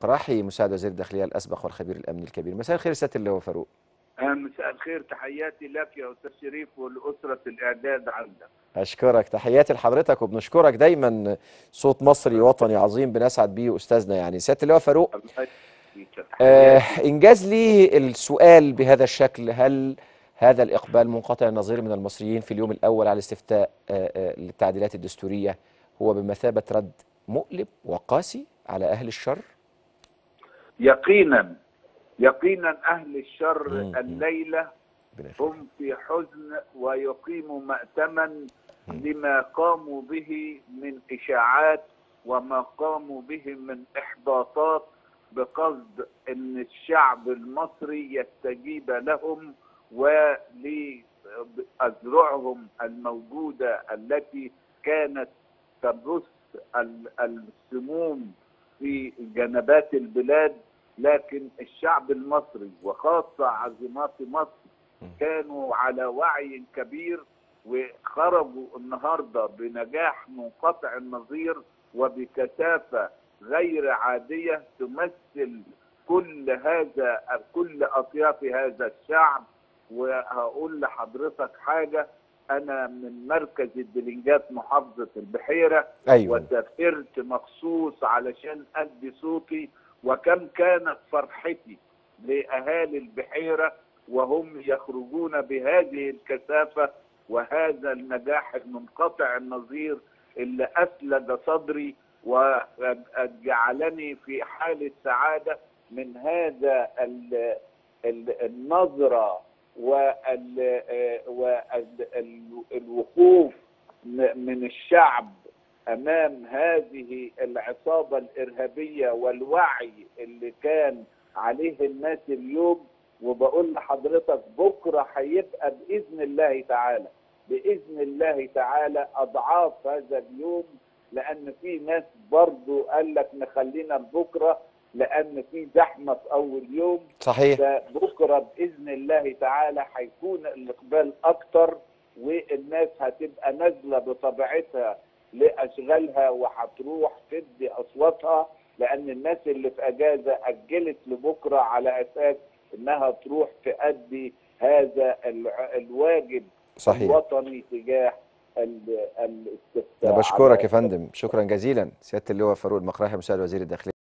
المقراحي مساعد وزير الداخليه الاسبق والخبير الامني الكبير مساء الخير سياده اللواء فاروق مساء الخير تحياتي لك يا استاذ شريف ولاسره الاعداد عندك اشكرك تحياتي لحضرتك وبنشكرك دايما صوت مصري وطني عظيم بنسعد بيه استاذنا يعني سياده اللواء فاروق الله يخليك. آه تحياتي. انجاز لي السؤال بهذا الشكل هل هذا الاقبال منقطع النظير من المصريين في اليوم الاول على الاستفتاء آه آه للتعديلات الدستوريه هو بمثابه رد مؤلم وقاسي على اهل الشر يقينا يقينا اهل الشر مم. الليله بنفهم. هم في حزن ويقيموا مأتما مم. لما قاموا به من اشاعات وما قاموا به من احباطات بقصد ان الشعب المصري يستجيب لهم ولأذرعهم الموجوده التي كانت تبث ال- السموم في جنبات البلاد لكن الشعب المصري وخاصه عاصمات مصر كانوا على وعي كبير وخرجوا النهارده بنجاح منقطع النظير وبكثافه غير عاديه تمثل كل هذا كل اطياف هذا الشعب وهقول لحضرتك حاجه انا من مركز الدلنجات محافظه البحيره ايوه وسافرت مخصوص علشان ادي صوتي وكم كانت فرحتي لاهالي البحيره وهم يخرجون بهذه الكثافه وهذا النجاح المنقطع النظير اللي اسلج صدري وجعلني في حاله سعاده من هذا ال- ال- النظره والوقوف من الشعب امام هذه العصابه الارهابيه والوعي اللي كان عليه الناس اليوم وبقول لحضرتك بكره هيبقى باذن الله تعالى باذن الله تعالى اضعاف هذا اليوم لان في ناس برضو قال لك نخلينا لبكره لان في زحمه في اول يوم صحيح فبكره باذن الله تعالى هيكون الاقبال اكتر والناس هتبقى نازله بطبيعتها لاشغالها وهتروح تدي اصواتها لان الناس اللي في اجازه اجلت لبكره على اساس انها تروح تؤدي هذا الع- الواجب صحيح الوطني تجاه ال- الاستفتاء انا بشكرك على- يا فندم شكرا جزيلا سياده اللواء فاروق المقراحي مساعد وزير الداخليه